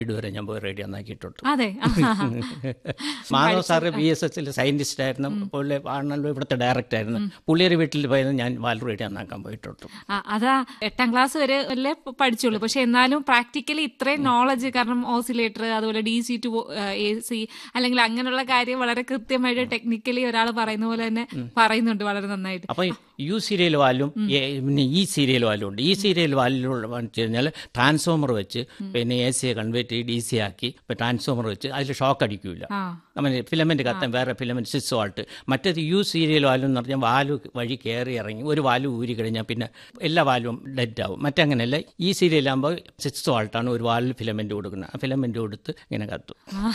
ഇതുവരെ ഞാൻ പോയി റേഡിയോ നന്നാക്കിയിട്ടുണ്ട് അതെ മാധവ് സാറ് ബി എസ് എസിൽ സയന്റിസ്റ്റ് ആയിരുന്നു പുള്ളി ആണല്ലോ ഇവിടുത്തെ ഡയറക്ടർ ആയിരുന്നു പുള്ളിയുടെ വീട്ടിൽ പോയത് ഞാൻ വാൽ റേഡിയോ നന്നാക്കാൻ പോയിട്ടുണ്ട് ആ, അതാ എട്ടാം ക്ലാസ് വരെ അല്ലേ പഠിച്ചുള്ളൂ പക്ഷെ എന്നാലും പ്രാക്ടിക്കലി ഇത്രയും നോളജ് കാരണം ഓസിലേറ്റർ അതുപോലെ D C to A C അല്ലെങ്കിൽ അങ്ങനെയുള്ള കാര്യം വളരെ കൃത്യമായിട്ട് ടെക്നിക്കലി ഒരാൾ പറയുന്ന പോലെ തന്നെ പറയുന്നുണ്ട് വളരെ നന്നായിട്ട് അപ്പോൾ യു സീരിയൽ വാലും എ- പിന്നെ ഈ സീരിയൽ വാലും ഉണ്ട് ഈ സീരിയൽ വാലിലുള്ള വെച്ച് കഴിഞ്ഞാൽ ട്രാൻസ്ഫോമർ വെച്ച് പിന്നെ എ സിയെ കൺവേർട്ട് ചെയ്ത് ഡി സി ആക്കി ഇപ്പോൾ ട്രാൻസ്ഫോമർ വെച്ച് അതിൽ ഷോക്ക് അടിക്കില്ല ആ നമ്മൾ ഫിലമെന്റ് കത്താൻ വേറെ ഫിലമെന്റ് സിക്സ് വാൾട്ട് മറ്റേത് യു സീരിയൽ വാലും എന്ന് പറഞ്ഞാൽ വാല് വഴി കയറി ഇറങ്ങി ഒരു വാല് ഊരി കഴിഞ്ഞാൽ പിന്നെ എല്ലാ വാലും ഡെഡ് ആവും മറ്റങ്ങനെയല്ല ഈ സീരിയലാകുമ്പോൾ സിക്സ് വാൾട്ടാണ് ഒരു വാലിൽ ഫിലമെന്റ് കൊടുക്കുന്നത് ആ ഫിലമെന്റ് കൊടുത്ത് ഇങ്ങനെ കത്തും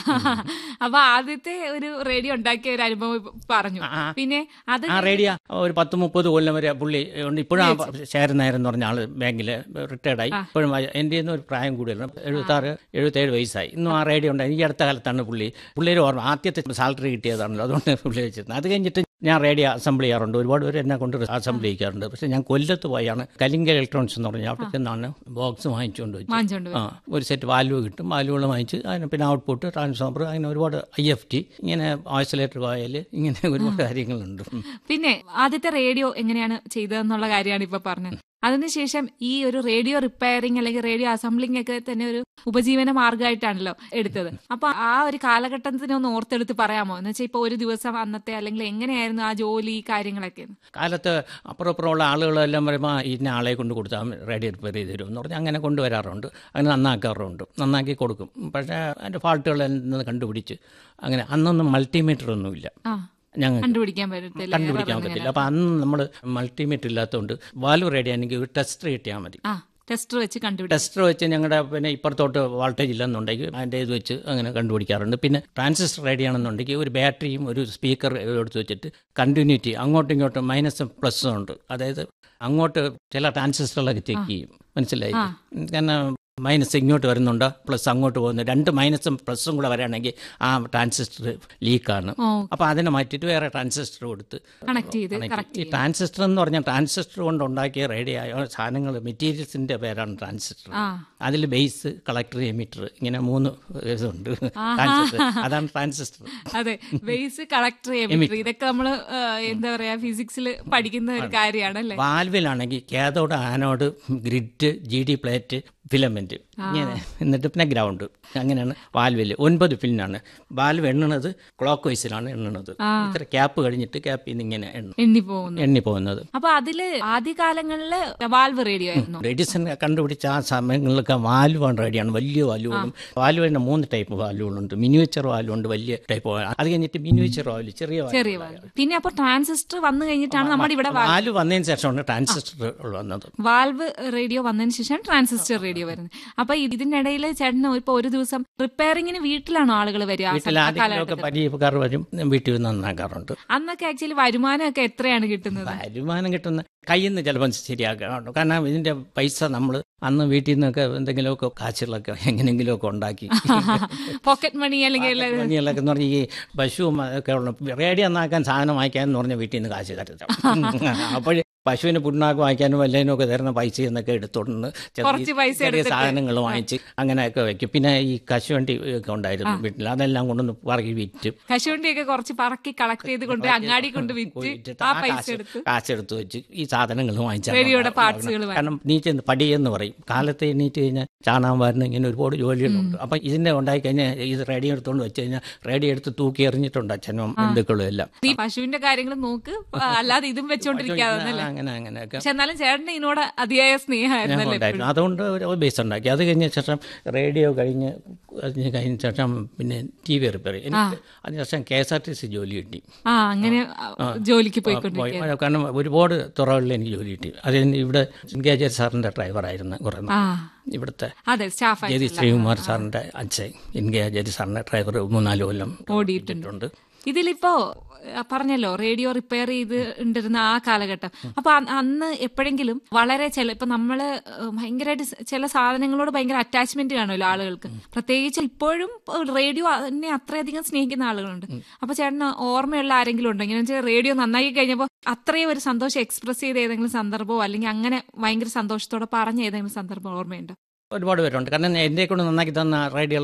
അപ്പൊ ആദ്യത്തെ ഒരു റേഡിയോ ഉണ്ടാക്കിയ ഒരു അനുഭവം ഇപ്പൊ പറഞ്ഞു പിന്നെ അത് ആ റേഡിയോ ഒരു പത്ത് മുപ്പത് കൊല്ലം വരെ പുള്ളി ഉണ്ട് ഇപ്പോഴും ആ ശേരൻ നായർ എന്ന് പറഞ്ഞ ആള് ബാങ്കിൽ റിട്ടയർഡായി ഇപ്പോഴും ആ- എൻ്റെ ഒരു പ്രായം കൂടുതലാണ് എഴുപത്താറ് എഴുപത്തേഴ് വയസ്സായി ഇന്നും ആ റേഡിയോ ഉണ്ട് ഈ അടുത്ത കാലത്താണ് പുള്ളി പുള്ളിയുടെ ഓർമ്മ ആദ്യത്തെ സാലറി കിട്ടിയതാണല്ലോ അതുകൊണ്ട് പുള്ളി വെച്ചിരുന്നത് അത് കഴിഞ്ഞിട്ട് ഞാൻ റേഡിയോ അസംബ്ലി ചെയ്യാറുണ്ട് ഒരുപാട് പേര് എന്നെ കൊണ്ട് അസംബ്ലി ചെയ്യാറുണ്ട് പക്ഷേ ഞാൻ കൊല്ലത്ത് പോയാണ് കലിംഗ ഇലക്ട്രോണിക്സ് എന്ന് പറഞ്ഞാൽ അവിടെ ചെന്നാണ് ബോക്സ് വാങ്ങിച്ചുകൊണ്ട് വെച്ചു വാങ്ങിച്ചോണ്ട് ആ ഒരു സെറ്റ് വാൽവ് കിട്ടും വാൽവുകൾ വാങ്ങിച്ച് അതിന് പിന്നെ ഔട്ട്പുട്ട് ട്രാൻസ്ഫോമർ അങ്ങനെ ഒരുപാട് ഐ എഫ് ടി ഇങ്ങനെ ഓസിലേറ്റർ കോയൽ ഇങ്ങനെ ഒരുപാട് കാര്യങ്ങളുണ്ട് ഉം. പിന്നെ ആദ്യത്തെ റേഡിയോ എങ്ങനെയാണ് ചെയ്തതെന്നുള്ള കാര്യമാണ് ഇപ്പൊ പറഞ്ഞത് അതിനുശേഷം ഈ ഒരു റേഡിയോ റിപ്പയറിംഗ് അല്ലെങ്കിൽ റേഡിയോ അസംബ്ലിംഗ് ഒക്കെ തന്നെ ഒരു ഉപജീവന മാർഗമായിട്ടാണല്ലോ എടുത്തത് അപ്പൊ ആ ഒരു കാലഘട്ടത്തിനെ ഒന്ന് ഓർത്തെടുത്ത് പറയാമോ എന്ന് വെച്ചാൽ ഇപ്പൊ ഒരു ദിവസം അന്നത്തെ അല്ലെങ്കിൽ എങ്ങനെയായിരുന്നു ആ ജോലി കാര്യങ്ങളൊക്കെ കാലത്ത് അപ്പുറം അപ്പുറമുള്ള ആളുകളെല്ലാം പറയുമ്പോൾ "ആ, ഇന്ന ആളെ കൊണ്ട് കൊടുത്താൽ റേഡിയോ റിപ്പയർ ചെയ്ത് തരും എന്ന് പറഞ്ഞാൽ അങ്ങനെ കൊണ്ടുവരാറുണ്ട് അങ്ങനെ നന്നാക്കാറുണ്ട് നന്നാക്കി കൊടുക്കും പക്ഷേ അതിൻ്റെ ഫാൾട്ടുകൾ എന്തെന്ന് കണ്ടുപിടിച്ച് അങ്ങനെ അന്നൊന്നും മൾട്ടിമീറ്റർ ഒന്നുമില്ല ആ ഞങ്ങൾക്ക് കണ്ടുപിടിക്കാൻ പറ്റത്തില്ല കണ്ടുപിടിക്കാൻ പറ്റില്ല അപ്പം അന്ന് നമ്മൾ മൾട്ടിമീറ്റർ ഇല്ലാത്തതുകൊണ്ട് വാൽവ് റേഡിയോ ആണെങ്കിൽ ഒരു ടെസ്റ്റർ കിട്ടിയാൽ മതി ആ ടെസ്റ്റർ വെച്ച് കണ്ടുപിടിക്കും ടെസ്റ്റർ വെച്ച് ഞങ്ങളുടെ പിന്നെ ഇപ്പുറത്തോട്ട് വോൾട്ടേജ് ഇല്ലെന്നുണ്ടെങ്കിൽ അതിൻ്റെ ഇത് വെച്ച് അങ്ങനെ കണ്ടുപിടിക്കാറുണ്ട് പിന്നെ ട്രാൻസിസ്റ്റർ റേഡിയോ ആണെന്നുണ്ടെങ്കിൽ ഒരു ബാറ്ററിയും ഒരു സ്പീക്കർ എടുത്ത് വെച്ചിട്ട് കണ്ടിന്യൂറ്റി അങ്ങോട്ടും ഇങ്ങോട്ടും മൈനസും പ്ലസ്സും ഉണ്ട് അതായത് അങ്ങോട്ട് ചില ട്രാൻസിസ്റ്ററുകളൊക്കെ ചെക്ക് ചെയ്യും മനസ്സിലായി കാരണം മൈനസ് ഇങ്ങോട്ട് വരുന്നുണ്ട് പ്ലസ് അങ്ങോട്ട് പോകുന്നു രണ്ട് മൈനസും പ്ലസും കൂടെ വരികയാണെങ്കിൽ ആ ട്രാൻസിസ്റ്റർ ലീക്കാണ് ഓ അപ്പോൾ അതിനെ മാറ്റിയിട്ട് വേറെ ട്രാൻസിസ്റ്റർ കൊടുത്ത് കണക്ട് ചെയ്ത് connect കറക്റ്റ് ചെയ്യും. ഈ ട്രാൻസിസ്റ്റർ എന്ന് പറഞ്ഞാൽ ട്രാൻസിസ്റ്റർ കൊണ്ട് ഉണ്ടാക്കിയ റേഡിയോ സാധനങ്ങൾ മെറ്റീരിയൽസിന്റെ പേരാണ് ട്രാൻസിസ്റ്റർ ആ അതിൽ ബേസ് കളക്ടർ എമിറ്റർ ഇങ്ങനെ മൂന്ന് ഇതുണ്ട് ട്രാൻസിസ്റ്റർ അതാണ് ട്രാൻസിസ്റ്റർ അതെ ബേസ് കളക്ടർ എമിറ്റർ ഇതൊക്കെ നമ്മള് ആ, എന്താ പറയാ ഫിസിക്സിൽ പഠിക്കുന്ന ഒരു കാര്യമാണ് അല്ലേ വാൽവിലാണെങ്കിൽ cathode anode grid G D plate filament ഇങ്ങനെ എന്നിട്ട് പിന്നെ ഗ്രൗണ്ട് അങ്ങനെയാണ് വാൽവിൽ ഒൻപത് പിന്നാണ് വാൽവ് എണ്ണുന്നത് ക്ലോക്ക് വൈസിലാണ് എണ്ണുന്നത് ഇത്ര ക്യാപ്പ് കഴിഞ്ഞിട്ട് ക്യാപ്പിൽ നിന്ന് ഇങ്ങനെ എണ്ണും എണ്ണി പോകുന്നു എണ്ണി പോകുന്നത് അപ്പൊ അതില് ആദ്യകാലങ്ങളില് വാൽവ് റേഡിയോ ആയിരുന്നു റേഡിയസൺ കണ്ടുപിടിച്ച ആ സമയങ്ങളിലൊക്കെ വാൽവാണ് റേഡിയാണ് വലിയ വാൽവുകളും വാൽവ് തന്നെ മൂന്ന് ടൈപ്പ് വാൽവുകളുണ്ട് മിനിവേച്ചർ വാൽവുണ്ട് വലിയ ടൈപ്പ് അത് കഴിഞ്ഞിട്ട് മിനിവേച്ചർ വാൽവ് ചെറിയ വാൽവ് ചെറിയ വാൽവ് പിന്നെ അപ്പൊ ട്രാൻസിസ്റ്റർ വന്നു കഴിഞ്ഞിട്ടാണ് നമ്മുടെ ഇവിടെ വാ- വാൽവ് വന്നതിന് ശേഷമാണ് ട്രാൻസിസ്റ്റർ വന്നത് വാൽവ് റേഡിയോ വന്നതിന് ശേഷം ട്രാൻസിസ്റ്റർ റേഡിയോ വരുന്നത് അപ്പൊ ഇതിനിടയിൽ ചേട്ടന് ഇപ്പൊ ഒരു ദിവസം റിപ്പയറിങ്ങിന് വീട്ടിലാണോ ആളുകൾ വരിക ആ വീട്ടിൽ സമ- ആ ആദ്യമൊക്കെ കാലഘട്ടത്തിൽ പരിചയക്കാർ വരും വീട്ടിൽ നിന്ന് നന്നാക്കാറുണ്ട് അന്നൊക്കെ ആക്ച്വലി വരുമാനമൊക്കെ എത്രയാണ് കിട്ടുന്നത് വരുമാനം കിട്ടുന്ന കയ്യിൽ നിന്ന് ചിലപ്പം ശരിയാക്കാറുണ്ട് കാരണം ഇതിന്റെ പൈസ നമ്മൾ അന്ന് വീട്ടിൽ നിന്നൊക്കെ എന്തെങ്കിലുമൊക്കെ കാശുകളൊക്കെ എങ്ങനെയെങ്കിലുമൊക്കെ ഉണ്ടാക്കി പോക്കറ്റ് മണി അല്ലെങ്കിൽ പണികളൊക്കെ എന്ന് പറഞ്ഞാൽ ഈ പശുവും ഒക്കെ ഉള്ള റേഡിയോ നന്നാക്കാൻ സാധനം വാങ്ങിക്കാൻ എന്ന് പറഞ്ഞാൽ വീട്ടിൽ നിന്ന് കാശ് തരുന്നത് അപ്പോൾ പശുവിന് പുണ്ണാക്ക് വാങ്ങിക്കാനും വല്ലതിനും ഒക്കെ തരുന്ന പൈസ എന്നൊക്കെ എടുത്തോണ്ട് ചെറിയ- കുറച്ച് പൈസ ചെറിയ എടുത്തിട്ട്. സാധനങ്ങൾ വാങ്ങിച്ച് അങ്ങനെയൊക്കെ വെക്കും പിന്നെ ഈ കശുവണ്ടി ഒക്കെ ഉണ്ടായിരുന്നു വീട്ടിൽ അതെല്ലാം കൊണ്ടൊന്ന് പറക്കി വിറ്റ് കശുവണ്ടിയൊക്കെ കുറച്ച് പറക്കി കളക്ട് ചെയ്ത് കൊണ്ട് അങ്ങാടി കൊണ്ട് വിറ്റ് പോയിട്ട് ആ ആ പൈസ കാശ് എടുത്ത് കാശെടുത്ത് വെച്ച് ഈ സാധനങ്ങൾ വാങ്ങിച്ചാൽ റേഡിയോയുടെ പാർട്സുകൾ കാരണം നീറ്റ് പടിയെന്ന് പറയും കാലത്ത് എണീറ്റ് കഴിഞ്ഞാൽ ചാണാൻ വരുന്ന ഇങ്ങനെ ഒരുപാട് ജോലികളുണ്ട് അപ്പം ഇതിന്റെ ഉണ്ടായി കഴിഞ്ഞാൽ ഇത് റേഡിയോ എടുത്തുകൊണ്ട് വെച്ച് കഴിഞ്ഞാൽ റേഡിയോ എടുത്ത് തൂക്കി എറിഞ്ഞിട്ടുണ്ട് അച്ഛനും ബന്ധുക്കളും എല്ലാം ഈ പശുവിന്റെ കാര്യങ്ങൾ നോക്ക് അല്ലാതെ ഇതും വെച്ചോണ്ടിരിക്കാതെ ആ, അങ്ങനെ അങ്ങനെയൊക്കെ പക്ഷെ എന്നാലും ചേട്ടന് ഇതിനോട് അതിയായ സ്നേഹമായിരുന്നല്ലേ ഉണ്ടായിരുന്നു അതുകൊണ്ട് ഒരു ബേസ് ഉണ്ടാക്കി അത് കഴിഞ്ഞ ശേഷം റേഡിയോ കഴിഞ്ഞ് അതിന് കഴിഞ്ഞ ശേഷം പിന്നെ ടി വി റിപ്പയർ ചെയ്യും എനിക്ക് അതിനുശേഷം K S R T C ജോലി കിട്ടി ആ അങ്ങനെ ആ, ജോലിക്ക് പോയിക്കൊണ്ടിരിക്കുക പോയി. കാരണം ഒരുപാട് തുറകളിൽ എനിക്ക് ജോലി കിട്ടി അത് ഇവിടെ ഗേജർ സാറിന്റെ ഡ്രൈവറായിരുന്നു കുറേ നാൾ. ആ ഇവിടുത്തെ അതെ സ്റ്റാഫ് ജതി ശ്രീകുമാർ സാറിന്റെ അച്ഛൻ ഇന്ത്യ ജതി സാറിന്റെ ഡ്രൈവർ മൂന്നാല് കൊല്ലം ഓടിയിട്ടുണ്ട് ഇതിലിപ്പോ ആ, പറഞ്ഞല്ലോ റേഡിയോ റിപ്പയർ ചെയ്ത് ഉണ്ടായിരുന്ന ആ കാലഘട്ടം അപ്പൊ അ- അന്ന് എപ്പോഴെങ്കിലും വളരെ ചില ഇപ്പൊ നമ്മള് ഏഹ്, ഭയങ്കരമായിട്ട് സ് ചില സാധനങ്ങളോട് ഭയങ്കര അറ്റാച്ച്മെന്റ് കാണുമല്ലോ ആളുകൾക്ക് പ്രത്യേകിച്ച് ഇപ്പോഴും റേഡിയോ തന്നെ അത്രയധികം സ്നേഹിക്കുന്ന ആളുകളുണ്ട് അപ്പൊ ചേട്ടന് ഓർമ്മയുള്ള ആരെങ്കിലും ഉണ്ടോ ഇങ്ങനെ വെച്ചാൽ റേഡിയോ നന്നാക്കി കഴിഞ്ഞപ്പോൾ അത്രയും ഒരു സന്തോഷം എക്സ്പ്രസ് ചെയ്ത ഏതെങ്കിലും സന്ദർഭമോ അല്ലെങ്കിൽ അങ്ങനെ ഭയങ്കര സന്തോഷത്തോടെ പറഞ്ഞ ഏതെങ്കിലും സന്ദർഭം ഓർമ്മയുണ്ടോ ഒരുപാട് പേരുണ്ട് കാരണം എന്നെ കൊണ്ട് നന്നാക്കി തന്ന റേഡിയോ